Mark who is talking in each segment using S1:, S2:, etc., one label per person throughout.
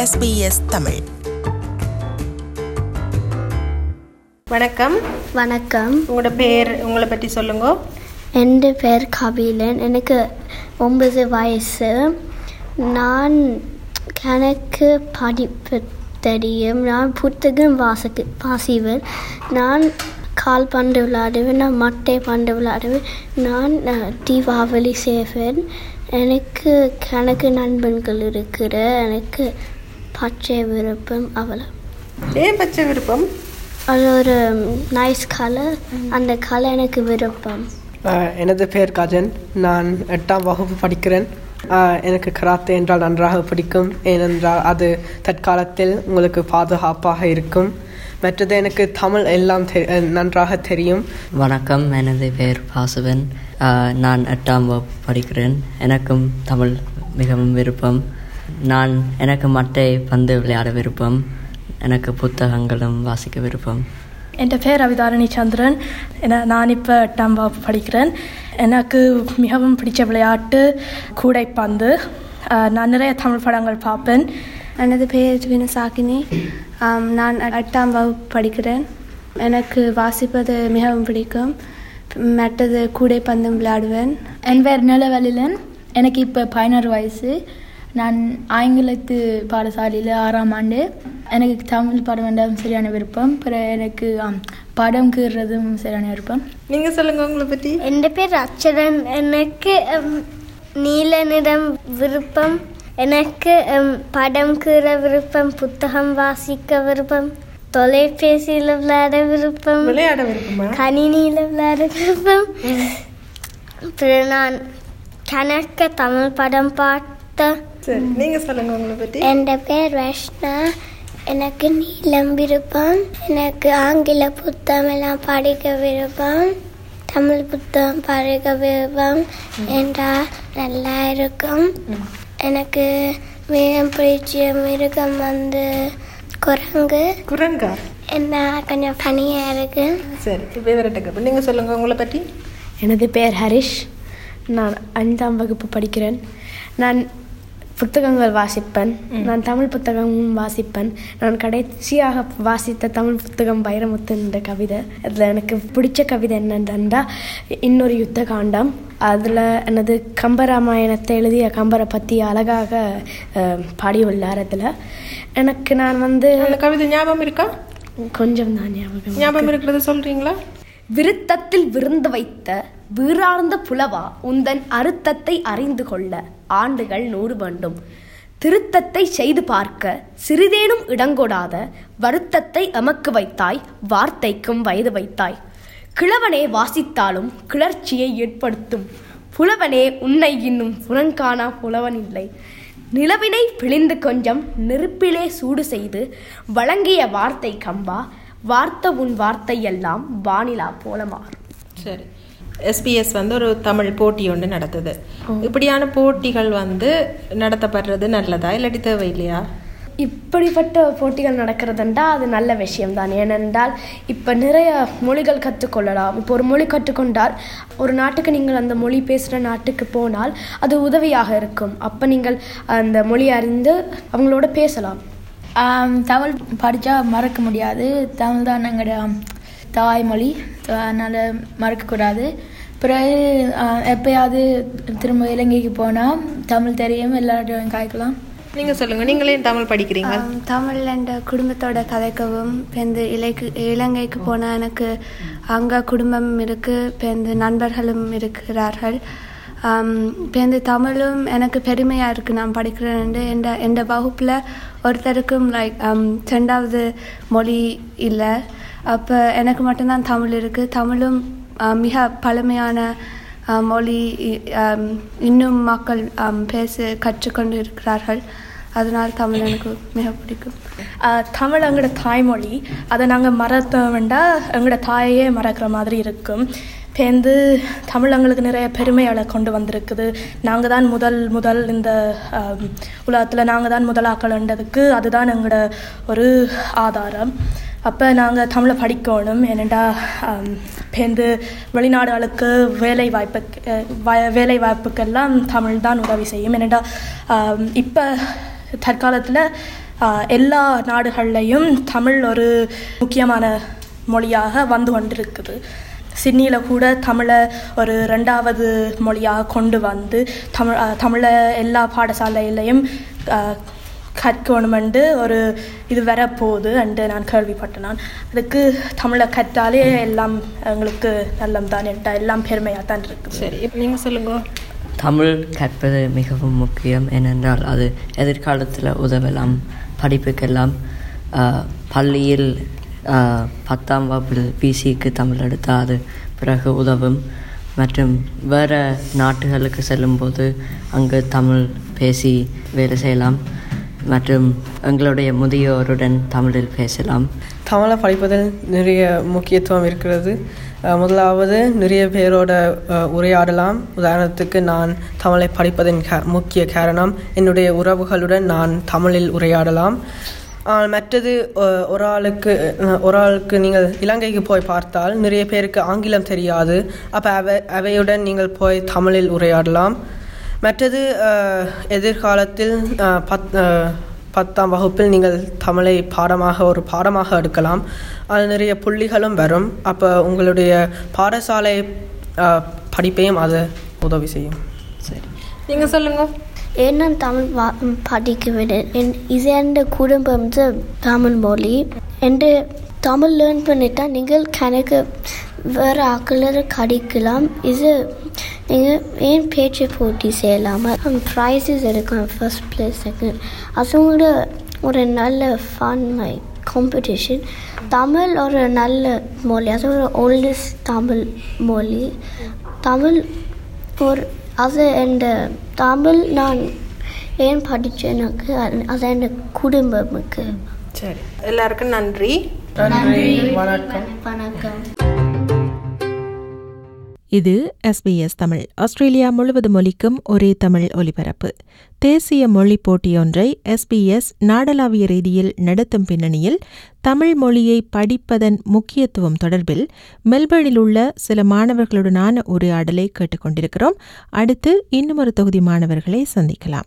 S1: SBS Tamil
S2: வணக்கம்
S3: வணக்கம்
S2: உங்களோட பேர் உங்களை பற்றி சொல்லுங்க
S3: என் பேர் கபிலன் எனக்கு ஒன்பது வயசு நான் எனக்கு படிப்பு தெரியும் நான் புத்தகம் வாசிக்க வாசிவேன் நான் கால்பந்து விளையாடுவேன் நான் மட்டை பந்து விளையாடுவேன் நான் அஹ், தீபாவளி செய்வேன் எனக்கு கணக்கு நண்பன்கள் இருக்கிற எனக்கு பச்சை விருப்பம் அவ்வளோ
S2: ஏன் பச்சை விருப்பம்
S3: அது ஒரு நைஸ் கலர் அந்த கலர் எனக்கு விருப்பம்
S4: ஆஹ் எனது பெயர் கஜன் நான் எட்டாம் வகுப்பு படிக்கிறேன் ஆஹ் எனக்கு கராத்தே என்றால் நன்றாக பிடிக்கும் ஏனென்றால் அது தற்காலத்தில் உங்களுக்கு பாதுகாப்பாக இருக்கும் மற்றது எனக்கு தமிழ் எல்லாம் தெ அஹ் நன்றாக தெரியும்
S5: வணக்கம் எனது பெயர் வாசுவன் ஆஹ் நான் எட்டாம் வகுப்பு படிக்கிறேன் எனக்கும் தமிழ் மிகவும் விருப்பம் நான் எனக்கு மட்டை பந்து விளையாட விருப்பம் எனக்கு புத்தகங்களும் வாசிக்க விருப்பம்
S6: என் பேர் அவிதாரணி சந்திரன் என நான் இப்போ எட்டாம் வகுப்பு படிக்கிறேன் எனக்கு மிகவும் பிடிச்ச விளையாட்டு கூடைப்பந்து அஹ், நான் நிறைய தமிழ் படங்கள் பார்ப்பேன்
S7: எனது பெயர் வினசாகினி ஆம், நான் எட்டாம் வகுப்பு படிக்கிறேன் எனக்கு வாசிப்பது மிகவும் பிடிக்கும் மற்றது கூடைப்பந்தம் விளையாடுவேன்
S8: என் பேர் நிலவலிலன் எனக்கு இப்போ பதினாறு வயசு நான் ஆங்கிலத்து பாடசாலையில் ஆறாம் ஆண்டு எனக்கு தமிழ் படம் வேண்டாம் சரியான விருப்பம் பிறகு எனக்கு ஆம், படம் கீறுறதும் சரியான விருப்பம்
S2: நீங்க சொல்லுங்க உங்களை பற்றி
S3: என் பேர் அச்சரன் எனக்கு உம், நீல நிறம் விருப்பம் எனக்கு உம், படம் கீற விருப்பம் புத்தகம் வாசிக்க விருப்பம் தொலைபேசியில் விளையாட விருப்பம்
S2: விளையாட விருப்பமா
S3: கணினியில் விளையாட விருப்பம் அப்புறம் நான் கணக்க தமிழ் படம் பார்த்த
S2: சரி நீங்க சொல்லுங்க உங்களை பற்றி
S3: என் பேர் வைஷ்ணா எனக்கு நீளம் விருப்பம் எனக்கு ஆங்கில புத்தகம் எல்லாம் படிக்க விருப்பம் தமிழ் புத்தகம் படிக்க விருப்பம் என்றால் நல்லா இருக்கும் எனக்கு மிக பிடிச்ச மிருகம் வந்து குரங்கு
S2: குரங்கா
S3: என்ன கொஞ்சம் பனியாக இருக்கு
S2: சரி இப்போ விவரட்டுக்கு நீங்க சொல்லுங்க உங்களை பற்றி
S6: எனது பெயர் ஹரிஷ் நான் ஐந்தாம் வகுப்பு படிக்கிறேன் நான் புத்தகங்கள் வாசிப்பேன் நான் தமிழ் புத்தகமும் வாசிப்பேன் நான் கடைசியாக வாசித்த தமிழ் புத்தகம் வைரமுத்து என்ற கவிதை அதில் எனக்கு பிடிச்ச கவிதை என்னென்னா இன்னொரு யுத்த காண்டம் அதில் எனது கம்பராமாயணத்தை எழுதிய கம்பரை பற்றி அழகாக அஹ், பாடியுள்ளார் அதில் எனக்கு நான் வந்து
S2: அந்த கவிதை ஞாபகம் இருக்கா
S6: கொஞ்சம் தான் ஞாபகம்
S2: ஞாபகம் இருக்கிறத சொல்றீங்களா
S9: விருத்தத்தில் விருந்து வைத்த வீரார்ந்த புலவா உந்தன் அருத்தத்தை அறிந்து கொள்ள ஆண்டுகள் நூறு வேண்டும் திருத்தத்தை செய்து பார்க்க சிறிதேனும் இடங்கொடாத வருத்தத்தை எமக்கு வைத்தாய் வார்த்தைக்கும் வயது வைத்தாய் கிழவனே வாசித்தாலும் கிளர்ச்சியை ஏற்படுத்தும் புலவனே உன்னை இன்னும் புறங்காணா புலவன் இல்லை நிலவினை பிழிந்து கொஞ்சம் நெருப்பிலே சூடு செய்து வழங்கிய வார்த்தை கம்பா வார்த்த உன் வார்த்தை எல்லாம் வானிலா போல மாறும்
S2: சரி எஸ்பிஎஸ் வந்து ஒரு தமிழ் போட்டி ஒன்று நடத்துது இப்படியான போட்டிகள் வந்து நடத்தப்படுறது நல்லதா இல்லாட்டி தேவையில்லையா
S6: இப்படிப்பட்ட போட்டிகள் நடக்கிறதுண்டா அது நல்ல விஷயம்தான் ஏனென்றால் இப்போ நிறைய மொழிகள் கற்றுக்கொள்ளலாம் இப்போ ஒரு மொழி கற்றுக்கொண்டால் ஒரு நாட்டுக்கு நீங்கள் அந்த மொழி பேசுகிற நாட்டுக்கு போனால் அது உதவியாக இருக்கும் அப்போ நீங்கள் அந்த மொழி அறிந்து அவங்களோட பேசலாம்
S8: ஆம், தமிழ் படித்தா மறக்க முடியாது தமிழ் தான் எங்களோட தாய்மொழி அதனால் மறக்கக்கூடாது பிறகு ஆ, எப்பயாவது திரும்ப இலங்கைக்கு போனால் தமிழ் தெரியும் எல்லார்ட்டையும் காய்க்கலாம்
S2: நீங்க சொல்லுங்க நீங்களே தமிழ் படிக்கிறீங்க
S7: ஆம், தமிழ் என்ற குடும்பத்தோட கதைக்கவும் பேருந்து இலைக்கு இலங்கைக்கு போனால் எனக்கு அங்கே குடும்பம் இருக்குது பேருந்து நண்பர்களும் இருக்கிறார்கள் ஆம், பேருந்து தமிழும் எனக்கு பெருமையாக இருக்குது நான் படிக்கிறேன் எந்த எந்த வகுப்பில் ஒருத்தருக்கும் லைக் ரெண்டாவது மொழி இல்லை அப்போ எனக்கு மட்டும்தான் தமிழ் இருக்குது தமிழும் ஆ, மிக பழமையான ஆ, மொழி இ- ஆம், இன்னும் மக்கள் ஆம், பேச கற்றுக்கொண்டு இருக்கிறார்கள் அதனால் தமிழ் எனக்கு மிக பிடிக்கும்
S6: ஆஹ் தமிழ் எங்களோட தாய்மொழி அதை நாங்கள் மறக்க வேண்டாம் எங்களோட தாயையே மறக்கிற மாதிரி இருக்கும் பேருந்து தமிழ் எங்களுக்கு நிறைய பெருமைகளை கொண்டு வந்திருக்குது நாங்கள் தான் முதல் முதல் இந்த உலகத்தில் நாங்கள் தான் முதலாக்கலன்றதுக்கு அதுதான் எங்களோட ஒரு ஆதாரம் அப்போ நாங்கள் தமிழை படிக்கணும் ஏனெண்டா பேருந்து வெளிநாடுகளுக்கு வேலை வாய்ப்பு வேலை வாய்ப்புக்கெல்லாம் தமிழ் தான் உதவி செய்யும் ஏனெண்டா இப்போ தற்காலத்தில்
S1: ஆஹ், எல்லா நாடுகள்லையும் தமிழ் ஒரு முக்கியமான மொழியாக வந்து கொண்டிருக்குது சிட்னியில் கூட தமிழை ஒரு ரெண்டாவது மொழியாக கொண்டு வந்து தமிழ் ஆஹ், தமிழை எல்லா பாடசாலையிலையும் ஆஹ், கற்கணுமெண்டு ஒரு இது வரப்போகுது அண்டு நான் கேள்விப்பட்டேன் நான் அதுக்கு தமிழை கற்றாலே எல்லாம் எங்களுக்கு நல்லம் தான் எல்லாம் பெருமையாக தான் இருக்குது
S2: சரி இப்போ நீங்கள் சொல்லுங்க
S5: தமிழ் கற்பது மிகவும் முக்கியம் ஏனென்றால் அது எதிர்காலத்தில் உதவலாம் படிப்புக்கெல்லாம் ஆஹ், பள்ளியில் ஆஹ், பத்தாம் வகுப்பில் பிசிக்கு தமிழ் எடுத்தால் அது பிறகு உதவும் மற்றும் வேறு நாட்டுகளுக்கு செல்லும்போது அங்கு தமிழ் பேசி வேலை செய்யலாம் மற்றும் எங்களுடைய முதியோருடன் தமிழில் பேசலாம்
S4: தமிழை படிப்பதில் நிறைய முக்கியத்துவம் இருக்கிறது அஹ் முதலாவது நிறைய பேரோட அஹ், உரையாடலாம் உதாரணத்துக்கு நான் தமிழை படிப்பதன் கா- முக்கிய காரணம் என்னுடைய உறவுகளுடன் நான் தமிழில் உரையாடலாம் ஆஹ் மற்றது அஹ், ஒரு ஆளுக்கு அஹ், ஒரு ஆளுக்கு நீங்கள் இலங்கைக்கு போய் பார்த்தால் நிறைய பேருக்கு ஆங்கிலம் தெரியாது அப்போ அவை அவையுடன் நீங்கள் போய் தமிழில் உரையாடலாம் மற்றது அஹ், எதிர்காலத்தில் அஹ், பத் அஹ், பத்தாம் வகுப்பில் நீங்கள் தமிழை பாடமாக ஒரு பாடமாக எடுக்கலாம் அது நிறைய புள்ளிகளும் வரும் அப்போ உங்களுடைய பாடசாலை அஹ், படிப்பையும் அது உதவி செய்யும்
S2: சரி நீங்கள் சொல்லுங்க
S3: ஏன் நான் தமிழ் வா படிக்க விடேன் என் இது என் குடும்பம் தான் தமிழ் மொழி എൻ്റെ தமிழ் லேர்ன் பண்ணிட்டா நீங்கள் கணக்கு வேறு ஆக்களர் கிடைக்கலாம் இது நீங்கள் ஏன் பேச்சு போட்டி செய்யலாமா ப்ரைஸஸ் எடுக்கலாம் ஃபர்ஸ்ட் ப்ளேஸ் செகண்ட் அதோட ஒரு நல்ல ஃபன் மை காம்படிஷன் தமிழ் ஒரு நல்ல மொழி அது ஒரு ஓல்டஸ்ட் தமிழ் மொழி தமிழ் ஒரு அது எந்த தமிழ் நான் ஏன் படித்தேனுக்கு அது என் குடும்பமுக்கு
S2: சரி எல்லாருக்கும் நன்றி
S4: நன்றி வணக்கம்
S3: வணக்கம்
S2: இது எஸ்பிஎஸ் தமிழ் ஆஸ்திரேலியா முழுவதும் ஒலிக்கும் ஒரே தமிழ் ஒலிபரப்பு தேசிய மொழி போட்டியொன்றை எஸ்பிஎஸ் நாடளாவிய ரீதியில் நடத்தும் பின்னணியில் தமிழ் மொழியை படிப்பதன் முக்கியத்துவம் தொடர்பில் மெல்பர்னில் உள்ள சில மாணவர்களுடனான உரையாடலை கேட்டுக்கொண்டிருக்கிறோம் அடுத்து இன்னும் ஒரு தொகுதி மாணவர்களை சந்திக்கலாம்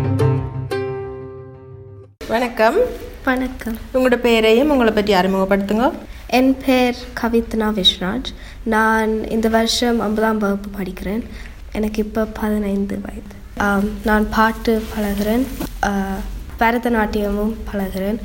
S2: வணக்கம்
S10: வணக்கம்
S2: உங்களோட பெயரையும் உங்களை பற்றி அறிமுகப்படுத்துங்க
S10: என் பேர் கவித்னா விஸ்வராஜ் நான் இந்த வருஷம் ஐம்பதாம் வகுப்பு படிக்கிறேன் எனக்கு இப்போ பதினைந்து வயது ஆம், நான் பாட்டு பழகிறேன் ஆ, பரதநாட்டியமும் பழகிறேன்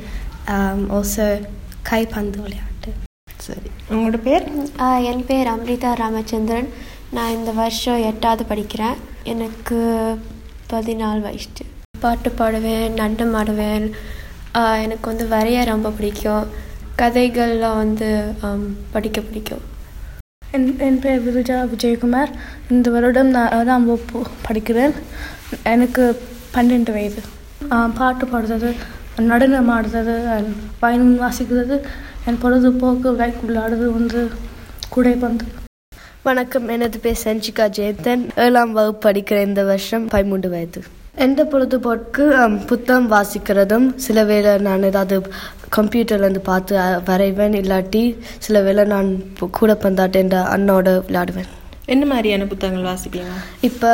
S10: ஓசோ கைப்பந்து விளையாட்டு
S2: சரி உங்களோட பேர்
S11: என் பேர் அம்ரிதா ராமச்சந்திரன் நான் இந்த வருஷம் எட்டாவது படிக்கிறேன் எனக்கு பதினாலு வயசு பாட்டு பாடுவேன் நண்டம் ஆடுவேன் ஆஹ் எனக்கு வந்து வரைய ரொம்ப பிடிக்கும் கதைகள்லாம் வந்து ஆம், படிக்க பிடிக்கும்
S6: என் என் பேர் விருஜா விஜயகுமார் இந்த வருடம் நான் ஏழாம் வகுப்பு படிக்கிறேன் எனக்கு பன்னெண்டு வயது ஆ, பாட்டு பாடுறது நடனம் ஆடுறது பயணம் வாசிக்கிறது என் பொழுதுபோக்கு வைக் விளையாடுறது வந்து கூடைப்பந்து
S9: வணக்கம் எனது பேர் சஞ்சிகா ஜெயந்தன் ஏழாம் வகுப்பு படிக்கிறேன் இந்த வருஷம் பதிமூன்று வயது எந்த பொழுதுபோக்கு அம், புத்தகம் வாசிக்கிறதும் சில வேளை நான் ஏதாவது கம்ப்யூட்டர்லேருந்து பார்த்து அ, வரைவேன் இல்லாட்டி சில வேளை நான் பு- கூடைப்பந்தாட்டு என்ற அண்ணோட விளையாடுவேன்
S2: என்ன மாதிரியான புத்தகங்கள் வாசிப்பீங்க
S9: இப்போ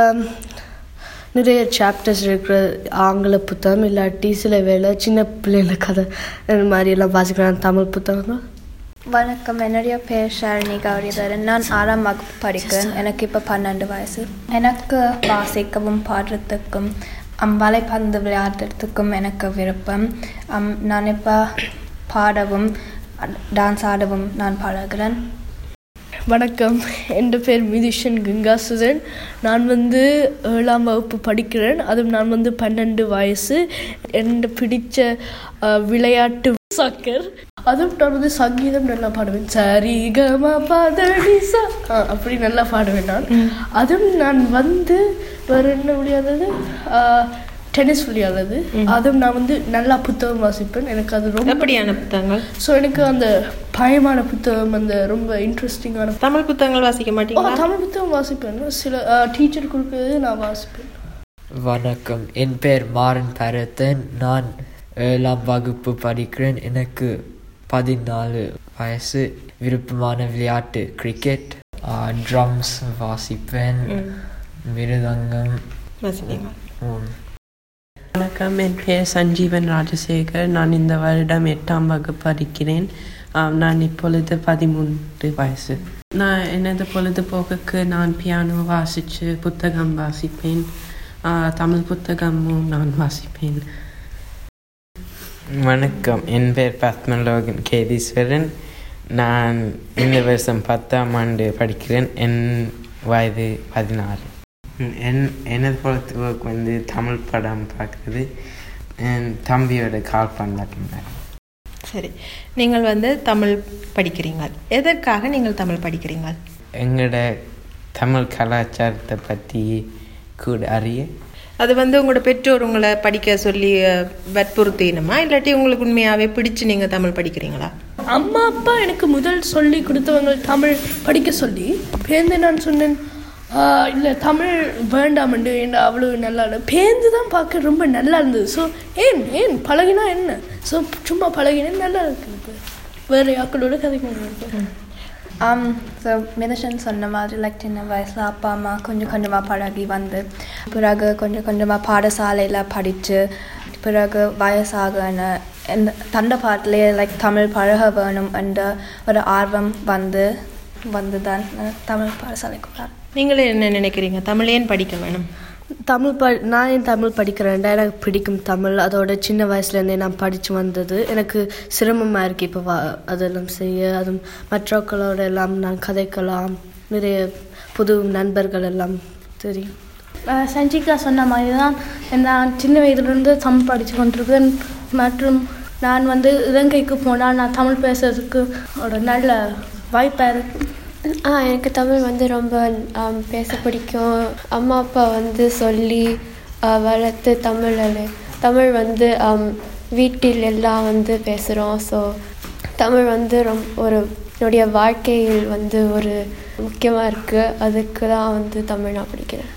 S9: நிறைய சாப்டர்ஸ் இருக்கிற ஆங்கில புத்தகம் இல்லாட்டி சில வேளை சின்ன பிள்ளைங்கள கதை இந்த மாதிரி எல்லாம் வாசிக்கிறேன் தமிழ் புத்தகங்கள்
S7: வணக்கம் என்னுடைய பேர் ஷாலினி கௌரிதரன் நான் ஆறாம் வகுப்பு படிக்கிறேன் எனக்கு இப்போ பன்னெண்டு வயசு எனக்கு வாசிக்கவும் பாடுறதுக்கும் அம், வலைப்பந்து விளையாடுறதுக்கும் எனக்கு விருப்பம் அம், நான் இப்போ பாடவும் டான்ஸ் ஆடவும் நான் பழகிறேன்
S12: வணக்கம் என் பேர் மிதிஷன் கங்காசுதன் நான் வந்து ஏழாம் வகுப்பு படிக்கிறேன் அதுவும் நான் வந்து பன்னெண்டு வயசு என் பிடிச்ச அஹ், விளையாட்டு சாக்கர் அதுவும் நான் வந்து சங்கீதம் நல்லா பாடுவேன் சரி கம பதடி சா ஆ, அப்படி நல்லா பாடுவேன் நான் அதுவும் நான் வந்து வேற என்ன விளையாடுறது டென்னிஸ் விளையாடுறது அதுவும் நான் வந்து நல்லா புத்தகம் வாசிப்பேன் எனக்கு அது ரொம்ப
S2: எப்படியான புத்தகங்கள்
S12: ஸோ எனக்கு அந்த பயமான புத்தகம் அந்த ரொம்ப இன்ட்ரெஸ்டிங்கான
S2: தமிழ் புத்தகங்கள் வாசிக்க
S12: ஓ
S2: மாட்டீங்களா
S12: தமிழ் புத்தகம் வாசிப்பேன் சில டீச்சர் கொடுக்கறது நான் வாசிப்பேன்
S13: வணக்கம் என் பேர் மாறன் பரதன் நான் ஏழாம் வகுப்பு படிக்கிறேன் எனக்கு பதினாலு வயசு விருப்பமான விளையாட்டு கிரிக்கெட் ட்ரம்ஸ் வாசிப்பேன் மிருதங்கம்
S2: வாசிப்பீங்க
S13: ம்.
S14: வணக்கம் என் பேர் சஞ்சீவன் ராஜசேகர் நான் இந்த வருடம் எட்டாம் வகுப்பு படிக்கிறேன் ஆம், நான் இப்பொழுது பதிமூன்று வயசு நான் எனது பொழுதுபோக்குக்கு நான் பியானோ வாசித்து புத்தகம் வாசிப்பேன் ஆ, தமிழ் புத்தகமும் நான் வாசிப்பேன்
S15: வணக்கம் என் பேர் பத்மலோகன் கேதீஸ்வரன் நான் இந்த வருஷம் பத்தாம் ஆண்டு படிக்கிறேன் என் வயது பதினாறு ம், என் எனது பொழுதுபோக்கு வந்து தமிழ் படம் பார்க்குறது என் தம்பியோட கால்பந்தாட்டம் தான்.
S2: சரி நீங்கள் வந்து தமிழ் படிக்கிறீங்க எதற்காக நீங்கள் தமிழ் படிக்கிறீங்க
S15: எங்களோட தமிழ் கலாச்சாரத்தை பற்றி கூட அறிய
S2: அது வந்து உங்களோட பெற்றோர் உங்களை படிக்க சொல்லி அஹ், வற்புறுத்தினுமா இல்லாட்டி உங்களுக்கு உண்மையாகவே பிடிச்சு நீங்கள் தமிழ் படிக்கிறீங்களா
S12: அம்மா அப்பா எனக்கு முதல் சொல்லி கொடுத்தவங்க தமிழ் படிக்க சொல்லி பேருந்து நான் சொன்னேன் "ஆஹ், இல்லை தமிழ் வேண்டாமண்டு என்ன அவ்வளோ நல்லா இல்லை பேருந்து தான் பார்க்க ரொம்ப நல்லா இருந்தது ஸோ ஏன் ஏன் பழகினா என்ன ஸோ சும்மா பழகினேன் நல்லா இருக்கு இப்போ வேறு யாக்களோட கதைக்கு
S7: ஆம் ஸோ மிதஷன் சொன்ன மாதிரி லைக் சின்ன வயசில் அப்பா அம்மா கொஞ்சம் கொஞ்சமாக பழகி வந்து பிறகு கொஞ்சம் கொஞ்சமாக பாடசாலையில் படித்து பிறகு வயசாக இந்த தண்டப்பாட்டிலே லைக் தமிழ் பழக வேணும் என்ற ஒரு ஆர்வம் வந்து வந்து தான் நான் தமிழ் பாடசாலைக்கு வரேன்
S2: நீங்களே என்ன நினைக்கிறீங்க தமிழ் ஏன் படிக்க வேணும்
S12: தமிழ் ப நான் ஏன் தமிழ் படிக்கிறேன்டா எனக்கு பிடிக்கும் தமிழ் அதோட சின்ன வயசுலேருந்தே நான் படித்து வந்தது எனக்கு சிரமமாக இருக்குது இப்போ வா அதெல்லாம் செய்ய அதுவும் மற்றவர்களோட எல்லாம் நான் கதைக்கலாம் நிறைய புது நண்பர்கள் எல்லாம் தெரியும்
S8: அஹ் சஞ்சிகா சொன்ன மாதிரி தான் நான் சின்ன வயதிலிருந்து தமிழ் படித்து கொண்டிருக்கேன் மற்றும் நான் வந்து இலங்கைக்கு போனால் நான் தமிழ் பேசுறதுக்கு ஒரு நல்ல வாய்ப்பாக இருக்கு
S11: ஆ எனக்கு தமிழ் வந்து ரொம்ப ஆம், பேச பிடிக்கும் அம்மா அப்பா வந்து சொல்லி ஆ, வளர்த்து தமிழில் தமிழ் வந்து ஆம், வீட்டில் எல்லாம் வந்து பேசுகிறோம் ஸோ தமிழ் வந்து ரொம் ஒரு என்னுடைய வாழ்க்கையில் வந்து ஒரு முக்கியமாக இருக்குது அதுக்கு தான் வந்து தமிழ் நான் படிக்கிறேன்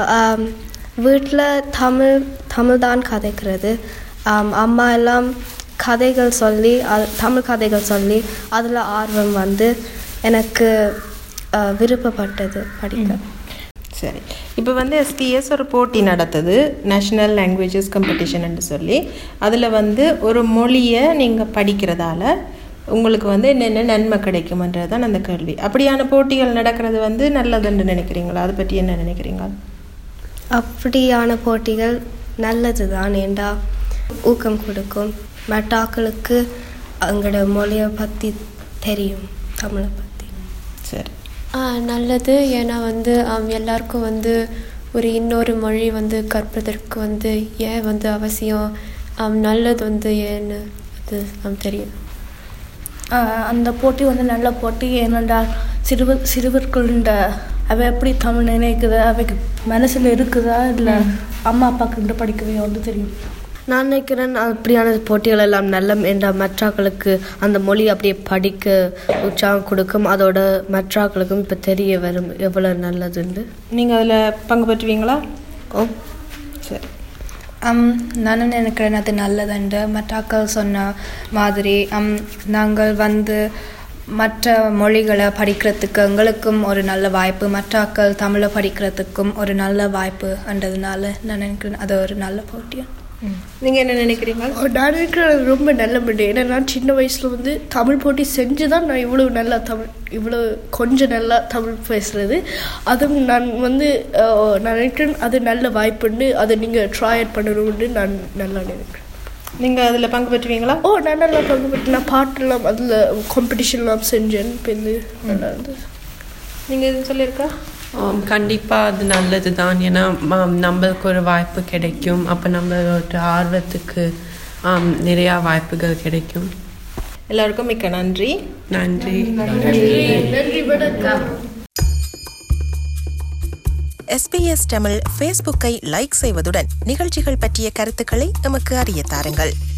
S10: வீட்டில் தமிழ் தமிழ் தான் கதைக்கிறது ஆம், அம்மா எல்லாம் கதைகள் சொல்லி அது தமிழ் கதைகள் சொல்லி அதில் ஆர்வம் வந்து எனக்கு அஹ், விருப்பப்பட்டது படிக்க
S2: சரி இப்போ வந்து எஸ்டிஎஸ் ஒரு போட்டி நடத்துது நேஷ்னல் லாங்குவேஜஸ் காம்படிஷன் சொல்லி அதில் வந்து ஒரு மொழியை நீங்கள் படிக்கிறதால உங்களுக்கு வந்து என்னென்ன நன்மை கிடைக்குமன்றது தான் அந்த கேள்வி அப்படியான போட்டிகள் நடக்கிறது வந்து நல்லதுன்னு நினைக்கிறீங்களா அதை பற்றி என்ன நினைக்கிறீங்க
S10: அப்படியான போட்டிகள் நல்லது தான் ஏண்டா ஊக்கம் கொடுக்கும் மற்றாக்களுக்கு அவங்களோட மொழியை பற்றி தெரியும் தமிழை பற்றி
S2: சரி
S11: ஆ நல்லது ஏன்னா வந்து ஆம், எல்லாருக்கும் வந்து ஒரு இன்னொரு மொழி வந்து கற்பதற்கு வந்து ஏன் வந்து அவசியம் ஆம், நல்லது வந்து ஏன்னு அது ஆம், தெரியும்
S8: ஆஹ் அந்த போட்டி வந்து நல்ல போட்டி ஏனென்றால் சிறுவர் சிறுவர்கள்ட அவ எப்படி தமிழ் நினைக்குது அவைக்கு மனசில் இருக்குதா இல்லை அம்மா அப்பாவுக்கு படிக்கவே வந்து தெரியும்
S12: நான் நினைக்கிறேன் அப்படியான போட்டிகள் எல்லாம் நல்ல என்ற மற்றாக்களுக்கு அந்த மொழி அப்படியே படிக்க உற்சாகம் கொடுக்கும் அதோட மற்றாக்களுக்கும் இப்போ தெரிய வரும் எவ்வளோ நல்லதுன்னு
S2: நீங்கள் அதில் பங்கு பெற்றுவீங்களா
S12: ஓ
S2: சரி
S7: அம் நானும் நினைக்கிறேன் அது நல்லதுண்டு மற்றாக்கள் சொன்ன மாதிரி அம் நாங்கள் வந்து மற்ற மொழிகளை படிக்கிறதுக்கு எங்களுக்கும் ஒரு நல்ல வாய்ப்பு மற்றாக்கள் தமிழை படிக்கிறதுக்கும் ஒரு நல்ல வாய்ப்புன்றதுனால நான் நினைக்கிறேன் அது ஒரு நல்ல போட்டியும்
S2: நீங்கள் என்ன நினைக்கிறீங்க
S12: நான் நினைக்கிறேன் ரொம்ப நல்ல முடியும் ஏன்னா நான் சின்ன வயசில் வந்து தமிழ் போட்டி செஞ்சு தான் நான் இவ்வளோ நல்லா தமிழ் இவ்வளோ கொஞ்சம் நல்லா தமிழ் பேசுகிறது அதுவும் நான் வந்து அஹ், நான் நினைக்கிறேன் அது நல்ல வாய்ப்புண்டு அதை நீங்கள் ட்ரை பண்ணணும்னு நான் நல்லா நினைக்கிறேன்
S2: நீங்கள் அதில் பங்கு பெற்றுவீங்களா
S12: ஓ நான் நல்லா பங்கு பெற்று நான் பாட்டெல்லாம் அதில் காம்படிஷன்லாம் செஞ்சேன் இப்போ இந்த நல்லா இருந்தது
S2: நீங்கள் எதுவும் சொல்லியிருக்கா
S14: ஆம், கண்டிப்பா அது நல்லது தான் ஏன்னா ம- நம்மளுக்கு ஒரு வாய்ப்பு கிடைக்கும் அப்போ நம்மளோட ஆர்வத்துக்கு ஆம், நிறையா வாய்ப்புகள் கிடைக்கும்
S2: எல்லாருக்கும் மிக்க நன்றி
S14: நன்றி
S12: நன்றி வணக்கம்
S2: எஸ்பிஎஸ் தமிழ் ஃபேஸ்புக்கை லைக் செய்வதுடன் நிகழ்ச்சிகள் பற்றிய கருத்துக்களை எமக்கு அறிய தாருங்கள்